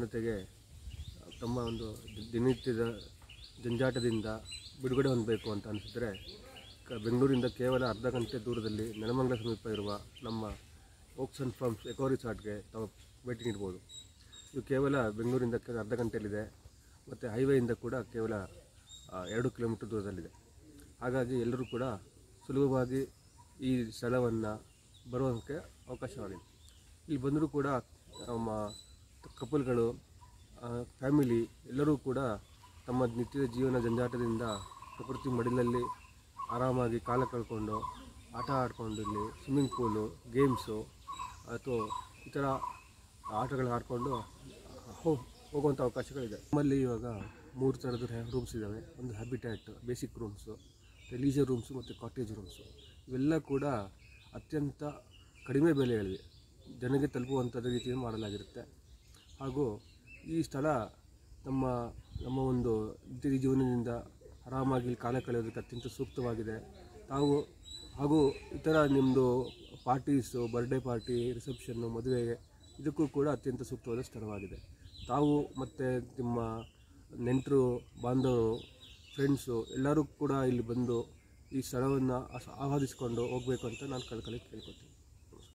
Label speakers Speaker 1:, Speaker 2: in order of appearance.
Speaker 1: ಜೊತೆಗೆ ತಮ್ಮ ಒಂದು ದಿನನಿತ್ಯದ ಜಂಜಾಟದಿಂದ ಬಿಡುಗಡೆ ಹೊಂದಬೇಕು ಅಂತ ಅನಿಸಿದರೆ ಕ ಬೆಂಗಳೂರಿಂದ ಕೇವಲ ಅರ್ಧ ಗಂಟೆ ದೂರದಲ್ಲಿ ನೆಲಮಂಗಲ ಸಮೀಪ ಇರುವ ನಮ್ಮ ಓಕ್ಸ್ ಆ್ಯಂಡ್ ಫಾರ್ಮ್ಸ್ ಎಕೋ ರಿಸಾರ್ಟ್ಗೆ ತಾವು ಭೇಟಿ ನೀಡ್ಬೋದು ಇದು ಕೇವಲ ಬೆಂಗಳೂರಿಂದ ಕೇವಲ ಅರ್ಧ ಗಂಟೆಯಲ್ಲಿದೆ ಮತ್ತು ಹೈವೇಯಿಂದ ಕೂಡ ಕೇವಲ ಆ, ಎರಡು ಕಿಲೋಮೀಟರ್ ದೂರದಲ್ಲಿದೆ ಹಾಗಾಗಿ ಎಲ್ಲರೂ ಕೂಡ ಸುಲಭವಾಗಿ ಈ ಸ್ಥಳವನ್ನು ಬರುವಂತೆ ಅವಕಾಶವಾಗಿದೆ ಇಲ್ಲಿ ಬಂದರೂ ಕೂಡ ನಮ್ಮ ಕಪಲ್ಗಳು ಫ್ಯಾಮಿಲಿ ಎಲ್ಲರೂ ಕೂಡ ತಮ್ಮ ನಿತ್ಯದ ಜೀವನ ಜಂಜಾಟದಿಂದ ಪ್ರಕೃತಿ ಮಡಿಲಲ್ಲಿ ಆರಾಮಾಗಿ ಕಾಲ ಕಳ್ಕೊಂಡು ಆಟ ಆಡಿಕೊಂಡು ಇಲ್ಲಿ ಸ್ವಿಮ್ಮಿಂಗ್ ಪೂಲು ಗೇಮ್ಸು ಅಥವಾ ಈ ಥರ ಆಟಗಳು ಆಡಿಕೊಂಡು ಹೋ ಹೋಗುವಂಥ ಅವಕಾಶಗಳಿದೆ ನಮ್ಮಲ್ಲಿ ಇವಾಗ ಮೂರು ಥರದ ರೂಮ್ಸ್ ಇದ್ದಾವೆ ಒಂದು habitat basic rooms leisure rooms ಮತ್ತು ಕಾಟೇಜ್ ರೂಮ್ಸು ಇವೆಲ್ಲ ಕೂಡ ಅತ್ಯಂತ ಕಡಿಮೆ ಬೆಲೆಗಳಿವೆ ಜನಗೆ ತಲುಪುವಂಥದ್ದು ರೀತಿಯಲ್ಲಿ ಮಾಡಲಾಗಿರುತ್ತೆ ಹಾಗೂ ಈ ಸ್ಥಳ ನಮ್ಮ ನಮ್ಮ ಒಂದು ನಿತ್ಯ ಜೀವನದಿಂದ ಆರಾಮಾಗಿ ಇಲ್ಲಿ ಕಾಲ ಕಳೆಯೋದಕ್ಕೆ ಅತ್ಯಂತ ಸೂಕ್ತವಾಗಿದೆ ತಾವು ಹಾಗೂ ಇತರ ನಿಮ್ಮದು ಪಾರ್ಟೀಸು ಬರ್ಡೇ ಪಾರ್ಟಿ ರಿಸೆಪ್ಷನ್ನು ಮದುವೆಗೆ ಇದಕ್ಕೂ ಕೂಡ ಅತ್ಯಂತ ಸೂಕ್ತವಾದ ಸ್ಥಳವಾಗಿದೆ ತಾವು ಮತ್ತು ನಿಮ್ಮ ನೆಂಟರು ಬಾಂಧವರು ಫ್ರೆಂಡ್ಸು ಎಲ್ಲರೂ ಕೂಡ ಇಲ್ಲಿ ಬಂದು ಈ ಸ್ಥಳವನ್ನು ಆಹ್ವಾದಿಸಿಕೊಂಡು ಹೋಗಬೇಕು ಅಂತ ನಾನು ಕಳ್ಕಳಿ ಕೇಳ್ಕೊತೀನಿ